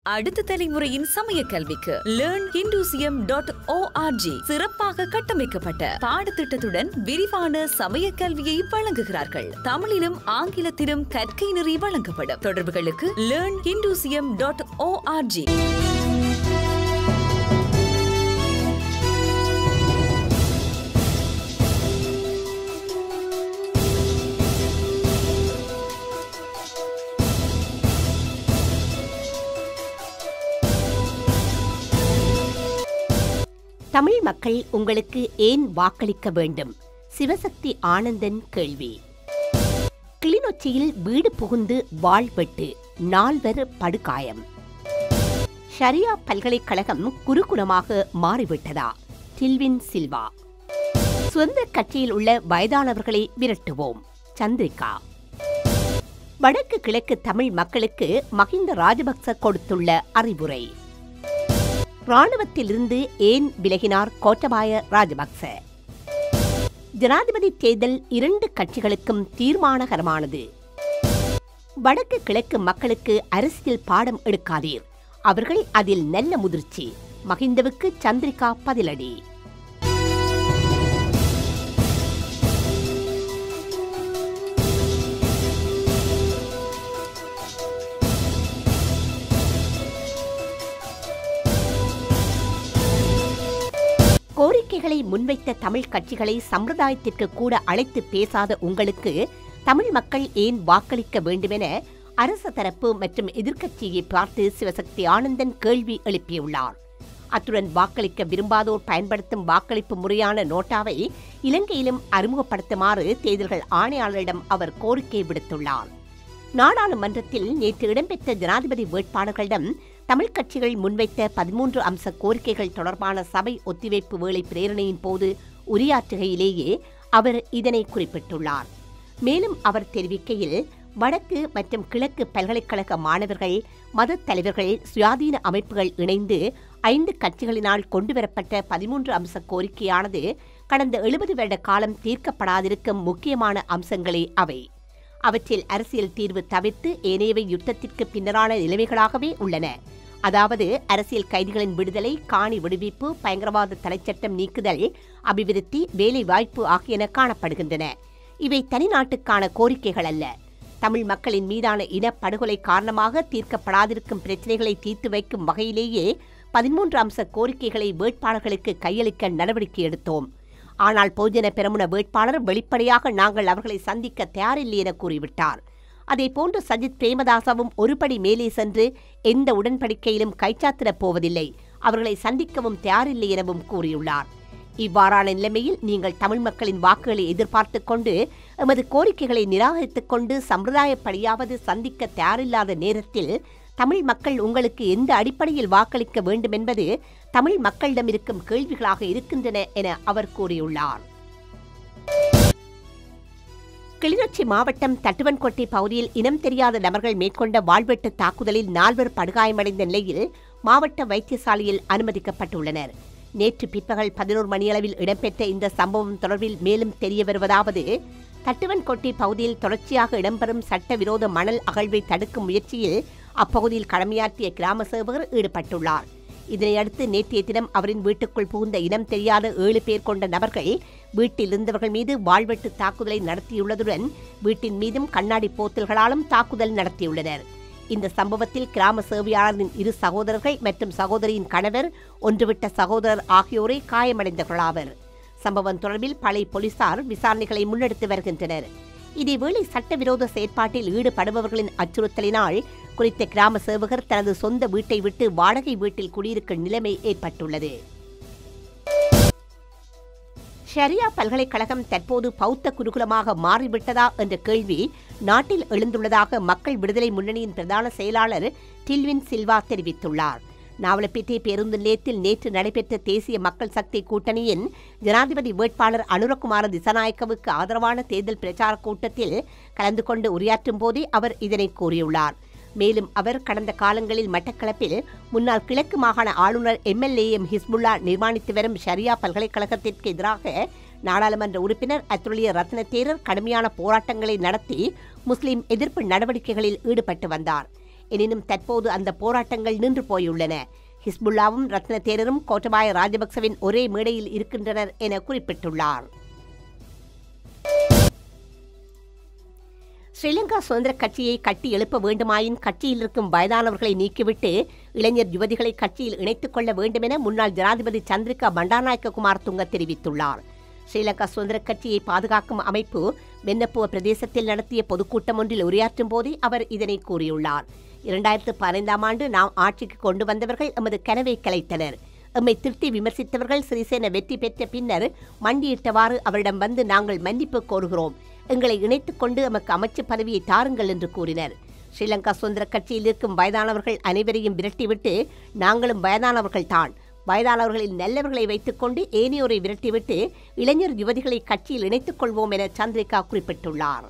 அடுத்த தலைமுறையின் சமய கல்விக்கு லேர்ன் ஹிந்துசியம் டாட் ஓஆர்ஜி சிறப்பாக கட்டமைக்கப்பட்ட பாடத்திட்டத்துடன் விரிவான சமய கல்வியை வழங்குகிறார்கள் தமிழிலும் ஆங்கிலத்திலும் கற்கை நெறி வழங்கப்படும் தொடர்புகளுக்கு learn hinduism dot org Tamil மக்கள் உங்களுக்கு ஏன் வாக்களிக்க வேண்டும் சிவசக்தி ஆனந்தன் கேள்வி கிளிநொச்சியில் வீடு புகுந்து வாழ்வெட்டு நால்வர் படுகாயம் ஷரியா பல்கலைக்கழகம் குருகுலமாக மாறிவிட்டதா டில்வின் சில்வா சொந்த கட்சியில் உள்ள வயதானவர்களை விரட்டுவோம் சந்திரிகா வடக்கு கிழக்கு தமிழ் மக்களுக்கு மஹிந்த ராஜபக்ச கொடுத்துள்ள அறிவுரை ராணுவத்திலிருந்து ஏன் விலகினார் கோட்டபாய ராஜபக்ச ஜனாதிபதி தேர்தல் இரண்டு கட்சிகளுக்கும் தீர்மானகரமானது வடக்கு கிழக்கு மக்களுக்கு அரசியல் பாடம் எடுக்காதீர் அவர்கள் அதில் நல்ல முதிர்ச்சி மகிந்தவுக்கு சந்திரிகா பதிலடி கோரிக்கைகளை முன்வைத்த தமிழ் கட்சிகளை சம்பிரதாயத்திற்கு கூட அழைத்து பேசாத உங்களுக்கு தமிழ் மக்கள் ஏன் வாக்களிக்க வேண்டுமென அரசு தரப்பு மற்றும் எதிர்க்கட்சியை பார்த்து சிவசக்தி ஆனந்தன் கேள்வி எழுப்பியுள்ளார் அத்துடன் வாக்களிக்க விரும்பாதோர் பயன்படுத்தும் வாக்களிப்பு முறையான நோட்டாவை இலங்கையிலும் அறிமுகப்படுத்துமாறு தேர்தல்கள் ஆணையாளரிடம் அவர் கோரிக்கை விடுத்துள்ளார் நாடாளுமன்றத்தில் நேற்று இடம்பெற்ற ஜனாதிபதி வேட்பாளர்களிடம் தமிழ் கட்சிகள் முன்வைத்த பதிமூன்று அம்ச கோரிக்கைகள் தொடர்பான சபை ஒத்திவைப்பு வேளை பிரேரணையின் போது உரையாற்றுகையிலேயே அவர் இதனை குறிப்பிட்டுள்ளார் மேலும் அவர் தெரிவிக்கையில் வடக்கு மற்றும் கிழக்கு பல்கலைக்கழக மாணவர்கள் மத தலைவர்கள் சுயாதீன அமைப்புகள் இணைந்து ஐந்து கட்சிகளினால் கொண்டுவரப்பட்ட பதிமூன்று அம்ச கோரிக்கையானது கடந்த எழுபது வருட காலம் தீர்க்கப்படாதிருக்கும் முக்கியமான அம்சங்களே அவை அவற்றில் அரசியல் தீர்வு தவிர்த்து ஏனையவை யுத்தத்திற்கு பின்னரான நிலைமைகளாகவே உள்ளன அதாவது அரசியல் கைதிகளின் விடுதலை காணி விடுவிப்பு பயங்கரவாத தடைச்சட்டம் நீக்குதல் அபிவிருத்தி வேலை வாய்ப்பு ஆகியன காணப்படுகின்றன இவை தனிநாட்டுக்கான கோரிக்கைகள் அல்ல தமிழ் மக்களின் மீதான இனப்படுகொலை காரணமாக தீர்க்கப்படாதிருக்கும் பிரச்சினைகளை தீர்த்து வைக்கும் வகையிலேயே பதிமூன்று அம்ச கோரிக்கைகளை வேட்பாளர்களுக்கு கையளிக்க நடவடிக்கை எடுத்தோம் ஆனால் பொதுஜன பெரமுன வேட்பாளர் வெளிப்படையாக நாங்கள் அவர்களை சந்திக்க தயாரில்லை என கூறிவிட்டார் அதேபோன்று சஜித் பிரேமதாசவும் ஒருபடி மேலே சென்று எந்த உடன்படிக்கையிலும் கைச்சாத்திடப் போவதில்லை அவர்களை சந்திக்கவும் தயாரில்லை எனவும் கூறியுள்ளார் இவ்வாறான நிலைமையில் நீங்கள் தமிழ் மக்களின் வாக்குகளை எதிர்பார்த்துக் கொண்டு எமது கோரிக்கைகளை நிராகரித்துக் கொண்டு சம்பிரதாயப்படியாவது சந்திக்க தயாரில்லாத நேரத்தில் தமிழ் மக்கள் உங்களுக்கு எந்த அடிப்படையில் வாக்களிக்க வேண்டும் என்பது தமிழ் மக்களிடம் இருக்கும் கேள்விகளாக இருக்கின்றன என அவர் கூறியுள்ளார் கிளிநொச்சி மாவட்டம் தட்டுவன்கொட்டை பகுதியில் இனம் தெரியாத நபர்கள் மேற்கொண்ட வாழ்வெட்டு தாக்குதலில் நால்வர் படுகாயமடைந்த நிலையில் மாவட்ட வைத்தியசாலையில் அனுமதிக்கப்பட்டுள்ளனர் நேற்று பிற்பகல் பதினோரு மணியளவில் இடம்பெற்ற இந்த சம்பவம் தொடர்பில் மேலும் தெரிய வருவதாவது தட்டுவன்கொட்டை பகுதியில் தொடர்ச்சியாக இடம்பெறும் சட்டவிரோத மணல் அகழ்வை தடுக்கும் முயற்சியில் அப்பகுதியில் கடமையாற்றிய கிராம சேவகர் ஈடுபட்டுள்ளார் இதனையடுத்து நேற்றைய தினம் அவரின் வீட்டுக்குள் புகுந்த இனம் தெரியாத ஏழு பேர் கொண்ட நபர்கள் வீட்டில் இருந்தவர்கள் மீது வாழ்வெட்டு தாக்குதலை நடத்தியுள்ளதுடன் வீட்டின் மீதும் கண்ணாடி போத்தல்களாலும் தாக்குதல் நடத்தியுள்ளனர் இந்த சம்பவத்தில் கிராம சேவையாளரின் இரு சகோதரர்கள் மற்றும் சகோதரியின் கணவர் ஒன்றுவிட்ட சகோதரர் ஆகியோரை காயமடைந்தவர்களாவர் சம்பவம் தொடர்பில் பழைய போலீசார் விசாரணைகளை முன்னெடுத்து வருகின்றனர் இதேவேளை சட்டவிரோத செயற்பாட்டில் ஈடுபடுபவர்களின் அச்சுறுத்தலினால் குறித்த கிராம சேவகர் தனது சொந்த வீட்டை விட்டு வாடகை வீட்டில் குடியிருக்கும் நிலைமை ஏற்பட்டுள்ளது ஷரியா பல்கலைக்கழகம் தற்போது பௌத்த குருகுலமாக மாறிவிட்டதா என்ற கேள்வி நாட்டில் எழுந்துள்ளதாக மக்கள் விடுதலை முன்னணியின் பிரதான செயலாளர் டில்வின் சில்வா தெரிவித்துள்ளார் நாவலப்பேட்டை பேருந்து நிலையத்தில் நேற்று நடைபெற்ற தேசிய மக்கள் சக்தி கூட்டணியின் ஜனாதிபதி வேட்பாளர் அனுரகுமார திசநாயக்கவுக்கு ஆதரவான தேர்தல் பிரச்சார கூட்டத்தில் கலந்து கொண்டு உரையாற்றும் போதே அவர் இதனை கூறியுள்ளார் மேலும் அவர் கடந்த காலங்களில் மட்டக்களப்பில் முன்னாள் கிழக்கு மாகாண ஆளுநர் எம்எல்ஏஎம் ஹிஸ்புல்லா நிர்மாணித்து வரும் ஷரியா பல்கலைக்கழகத்திற்கு எதிராக நாடாளுமன்ற உறுப்பினர் அத்துலிய ரத்ன தேரர் கடுமையான போராட்டங்களை நடத்தி முஸ்லிம் எதிர்ப்பு நடவடிக்கைகளில் ஈடுபட்டு வந்தார் எனினும் தற்போது அந்த போராட்டங்கள் நின்று போயுள்ளன ஹிஸ்புல்லாவும் ரத்ன தேரரும் கோட்டபாய ராஜபக்சவின் ஒரே மேடையில் இருக்கின்றனர் என குறிப்பிட்டுள்ளார் ஸ்ரீலங்கா சுதந்திர கட்சியை கட்டி எழுப்ப வேண்டுமாயின் கட்சியில் இருக்கும் வயதானவர்களை நீக்கிவிட்டு இளைஞர் யுவதிகளை கட்சியில் இணைத்துக் கொள்ள வேண்டும் என முன்னாள் ஜனாதிபதி சந்திரிகா பண்டாநாயக்க குமார் துங்க தெரிவித்துள்ளார் ஸ்ரீலங்கா சுதந்திர கட்சியை பாதுகாக்கும் அமைப்பு வென்னப்புவ பிரதேசத்தில் நடத்திய பொதுக்கூட்டம் ஒன்றில் உரையாற்றும் போதே அவர் இதனை கூறியுள்ளார் இரண்டாயிரத்து பதினைந்தாம் ஆண்டு நாம் ஆட்சிக்கு கொண்டு வந்தவர்கள் எமது கனவை கலைத்தனர் எம்மை திருத்தி விமர்சித்தவர்கள் சிறிசேன வெற்றி பெற்ற பின்னர் மண்டியிட்டவாறு அவரிடம் வந்து நாங்கள் மன்னிப்பு கோருகிறோம் எங்களை இணைத்துக் கொண்டு எமக்கு அமைச்சு பதவியை தாருங்கள் என்று கூறினர் ஸ்ரீலங்கா சுதந்திர கட்சியில் இருக்கும் வயதானவர்கள் அனைவரையும் விரட்டிவிட்டு நாங்களும் வயதானவர்கள் தான் வயதானவர்களில் நல்லவர்களை வைத்துக்கொண்டு ஏனையோரை விரட்டிவிட்டு இளைஞர் யுவதிகளை கட்சியில் இணைத்துக் கொள்வோம் என சந்திரிகா குறிப்பிட்டுள்ளார்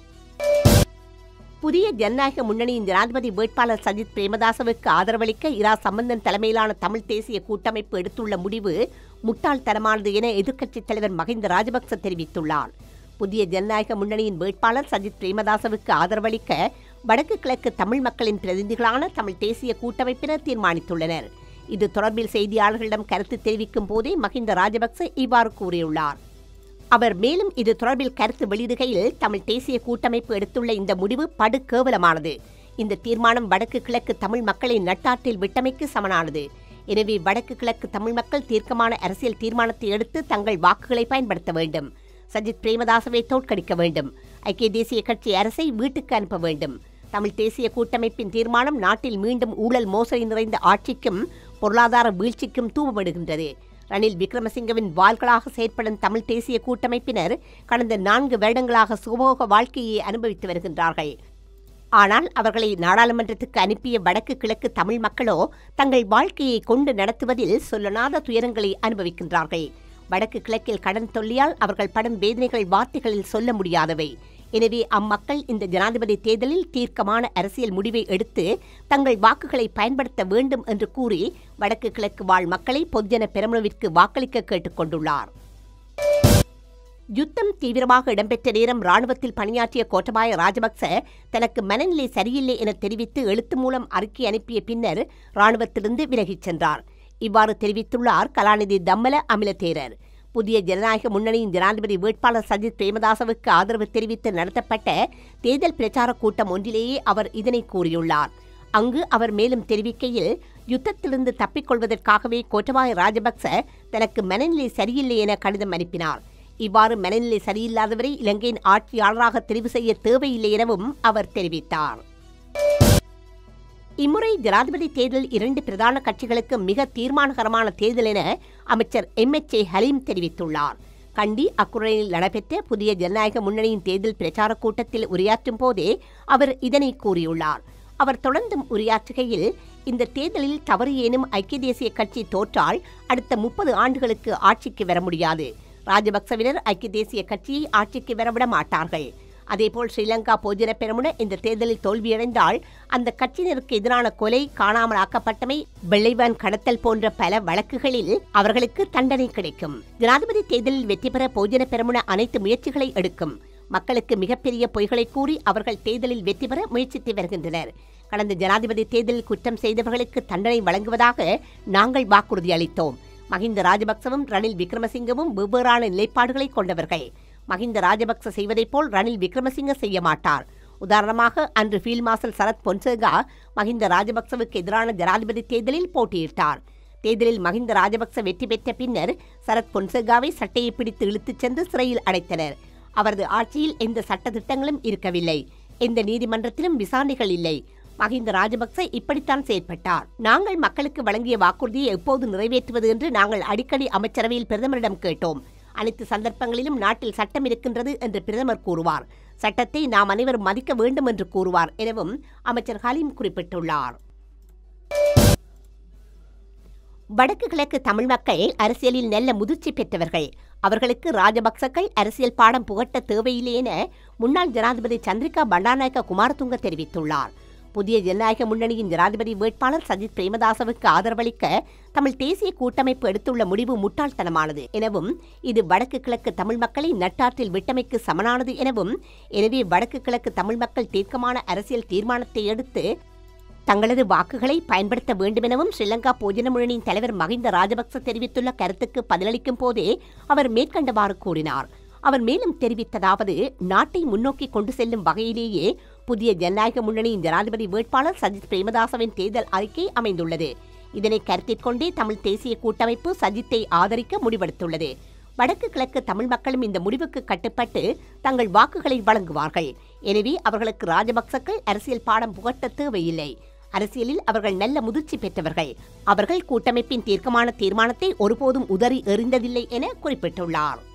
புதிய ஜனநாயக முன்னணியின் ஜனாதிபதி வேட்பாளர் சஜித் பிரேமதாசவுக்கு ஆதரவளிக்க இரா சம்பந்தன் தலைமையிலான தமிழ் தேசிய கூட்டமைப்பு எடுத்துள்ள முடிவு முட்டாள்தனமானது என எதிர்க்கட்சித் தலைவர் மஹிந்த ராஜபக்ச தெரிவித்துள்ளார் புதிய ஜனநாயக முன்னணியின் வேட்பாளர் சஜித் பிரேமதாசவுக்கு ஆதரவளிக்க வடக்கு கிழக்கு தமிழ் மக்களின் பிரதிநிதிகளான தமிழ் தேசிய கூட்டமைப்பினர் தீர்மானித்துள்ளனர் இது தொடர்பில் செய்தியாளர்களிடம் கருத்து தெரிவிக்கும் போதே மஹிந்த ராஜபக்ச இவ்வாறு கூறியுள்ளார் அவர் மேலும் இது தொடர்பில் கருத்து வெளியிடுகையில் தமிழ் தேசிய கூட்டமைப்பு எடுத்துள்ள இந்த முடிவு படு கேவலமானது இந்த தீர்மானம் வடக்கு கிழக்கு தமிழ் மக்களை நட்டாற்றில் விட்டமைக்கு சமனானது எனவே வடக்கு கிழக்கு தமிழ் மக்கள் தீர்க்கமான அரசியல் தீர்மானத்தை எடுத்து தங்கள் வாக்குகளை பயன்படுத்த வேண்டும் சஜித் பிரேமதாசவை தோற்கடிக்க வேண்டும் ஐக்கிய தேசிய கட்சி அரசை வீட்டுக்கு அனுப்ப வேண்டும் தமிழ் தேசிய கூட்டமைப்பின் தீர்மானம் நாட்டில் மீண்டும் ஊழல் மோசடி நிறைந்த ஆட்சிக்கும் பொருளாதார வீழ்ச்சிக்கும் தூவமிடுகின்றது ரணில் விக்ரமசிங்கவின் வாள்களாக செயற்படும் தமிழ் தேசிய கூட்டமைப்பினர் கடந்த நான்கு வருடங்களாக சுகபோக வாழ்க்கையை அனுபவித்து வருகின்றார்கள் ஆனால் அவர்களை நாடாளுமன்றத்துக்கு அனுப்பிய வடக்கு கிழக்கு தமிழ் மக்களோ தங்கள் வாழ்க்கையை கொண்டு நடத்துவதில் சொல்லனாத துயரங்களை அனுபவிக்கின்றார்கள் வடக்கு கிழக்கில் கடன் தொல்லியால் அவர்கள் படும் வேதனைகள் வார்த்தைகளில் சொல்ல முடியாதவை எனவே அம்மக்கள் இந்த ஜனாதிபதி தேர்தலில் தீர்க்கமான அரசியல் முடிவை எடுத்து தங்கள் வாக்குகளை பயன்படுத்த வேண்டும் என்று கூறி வடக்கு கிழக்கு வாழ் மக்களை பொதுஜன பெரமுனவிற்கு வாக்களிக்க கேட்டுக்கொண்டுள்ளார் யுத்தம் தீவிரமாக இடம்பெற்ற நேரம் ராணுவத்தில் பணியாற்றிய கோட்டபாய ராஜபக்ச தனக்கு மனநிலை சரியில்லை என தெரிவித்து எழுத்து மூலம் அறிக்கை அனுப்பிய பின்னர் ராணுவத்திலிருந்து விலகிச் சென்றார் இவ்வாறு தெரிவித்துள்ளார் கலாநிதி தம்மல அமிலதேரர் புதிய ஜனநாயக முன்னணியின் ஜனாதிபதி வேட்பாளர் சஜித் பிரேமதாசவுக்கு ஆதரவு தெரிவித்து நடத்தப்பட்ட தேர்தல் பிரச்சார கூட்டம் ஒன்றிலேயே அவர் இதனை கூறியுள்ளார் அங்கு அவர் மேலும் தெரிவிக்கையில் யுத்தத்திலிருந்து தப்பிக்கொள்வதற்காகவே கோட்டபாய ராஜபக்ச தனக்கு மனநிலை சரியில்லை என கடிதம் அனுப்பினார் இவ்வாறு மனநிலை சரியில்லாதவரை இலங்கையின் ஆட்சியாளராக தெரிவு செய்ய தேவையில்லை எனவும் அவர் தெரிவித்தார் இம்முறை ஜனாதிபதி தேர்தல் இரண்டு பிரதான கட்சிகளுக்கு மிக தீர்மானகரமான தேர்தல் என அமைச்சர் எம் எச் ஏ ஹலீம் தெரிவித்துள்ளார் கண்டி அக்குறையில் நடைபெற்ற புதிய ஜனநாயக முன்னணியின் தேர்தல் பிரச்சார கூட்டத்தில் உரையாற்றும் போதே அவர் இதனை கூறியுள்ளார் அவர் தொடர்ந்தும் உரையாற்றுகையில் இந்த தேர்தலில் தவறு ஏனும் ஐக்கிய தேசிய கட்சி தோற்றால் அடுத்த முப்பது ஆண்டுகளுக்கு ஆட்சிக்கு வர முடியாது ராஜபக்சவினர் ஐக்கிய தேசிய கட்சியை ஆட்சிக்கு வரவிட மாட்டார்கள் அதேபோல் ஸ்ரீலங்கா போஜன பெரமுன இந்த தேர்தலில் தோல்வியடைந்தால் அந்த கட்சியினருக்கு எதிரான கொலை காணாமல் ஆக்கப்பட்டமை வெள்ளைவான் கடத்தல் போன்ற பல வழக்குகளில் அவர்களுக்கு தண்டனை கிடைக்கும் ஜனாதிபதி தேர்தலில் வெற்றி பெற போஜன பெரமுன அனைத்து முயற்சிகளை எடுக்கும் மக்களுக்கு மிகப்பெரிய பொய்களை கூறி அவர்கள் தேர்தலில் வெற்றி பெற முயற்சித்து வருகின்றனர் கடந்த ஜனாதிபதி தேர்தலில் குற்றம் செய்தவர்களுக்கு தண்டனை வழங்குவதாக நாங்கள் வாக்குறுதி அளித்தோம் மஹிந்த ராஜபக்சவும் ரணில் விக்ரமசிங்கவும் வெவ்வேறான நிலைப்பாடுகளை கொண்டவர்கள் மஹிந்த ராஜபக்ச செய்வதைப் போல் ரணில் விக்ரமசிங்க செய்ய மாட்டார் உதாரணமாக அன்று ஃபீல்ட் மார்ஷல் சரத் பொன்சேகா மஹிந்த ராஜபக்சவுக்கு எதிரான ஜனாதிபதி தேர்தலில் போட்டியிட்டார் தேர்தலில் மஹிந்த ராஜபக்ச வெற்றி பெற்ற பின்னர் சரத் பொன்சேகாவை சட்டையை பிடித்து இழுத்துச் சென்று சிறையில் அடைத்தனர் அவரது ஆட்சியில் எந்த சட்ட திட்டங்களும் இருக்கவில்லை எந்த நீதிமன்றத்திலும் விசாரணைகள் இல்லை மஹிந்த ராஜபக்ச இப்படித்தான் செயற்பட்டார் நாங்கள் மக்களுக்கு வழங்கிய வாக்குறுதியை எப்போது நிறைவேற்றுவது என்று நாங்கள் அடிக்கடி அமைச்சரவையில் பிரதமரிடம் கேட்டோம் அனைத்து சந்தர்ப்பங்களிலும் நாட்டில் சட்டம் இருக்கின்றது என்று பிரதமர் கூறுவார் சட்டத்தை நாம் அனைவரும் மதிக்க வேண்டும் என்று கூறுவார் எனவும் அமைச்சர் ஹலீம் குறிப்பிட்டுள்ளார் வடக்கு கிழக்கு தமிழ் மக்கள் அரசியலில் நல்ல முதிர்ச்சி பெற்றவர்கள் அவர்களுக்கு ராஜபக்சக்கள் அரசியல் பாடம் புகட்ட தேவையில்லை என முன்னாள் ஜனாதிபதி சந்திரிகா பண்டாநாயக்க குமாரதுங்க தெரிவித்துள்ளார் புதிய ஜனநாயக முன்னணியின் ஜனாதிபதி வேட்பாளர் சஜித் பிரேமதாசவுக்கு ஆதரவளிக்க தமிழ் தேசிய கூட்டமைப்பு எடுத்துள்ள முடிவு முட்டாள்தனமானது எனவும் இது வடக்கு கிழக்கு தமிழ் மக்களை நட்டாற்றில் விட்டமைக்கு சமனானது எனவும் எனவே வடக்கு கிழக்கு தமிழ் மக்கள் தீர்க்கமான அரசியல் தீர்மானத்தை எடுத்து தங்களது வாக்குகளை பயன்படுத்த வேண்டுமெனவும் ஸ்ரீலங்கா போஜன முன்னணியின் தலைவர் மகிந்த ராஜபக்ச தெரிவித்துள்ள கருத்துக்கு பதிலளிக்கும் போதே அவர் மேற்கண்டவாறு கூறினார் அவர் மேலும் தெரிவித்ததாவது நாட்டை முன்னோக்கி கொண்டு செல்லும் வகையிலேயே புதிய ஜனநாயக முன்னணியின் ஜனாதிபதி வேட்பாளர் சஜித் பிரேமதாசவின் தேர்தல் அறிக்கை அமைந்துள்ளது இதனை கருத்தில் கொண்டே தமிழ் தேசிய கூட்டமைப்பு சஜித்தை ஆதரிக்க முடிவெடுத்துள்ளது வடக்கு கிழக்கு தமிழ் மக்களும் இந்த முடிவுக்கு கட்டுப்பட்டு தங்கள் வாக்குகளை வழங்குவார்கள் எனவே அவர்களுக்கு ராஜபக்சக்கள் அரசியல் பாடம் புகட்ட தேவையில்லை அரசியலில் அவர்கள் நல்ல முதிர்ச்சி பெற்றவர்கள் அவர்கள் கூட்டமைப்பின் தீர்க்கமான தீர்மானத்தை ஒருபோதும் உதறி எறிந்ததில்லை என குறிப்பிட்டுள்ளார்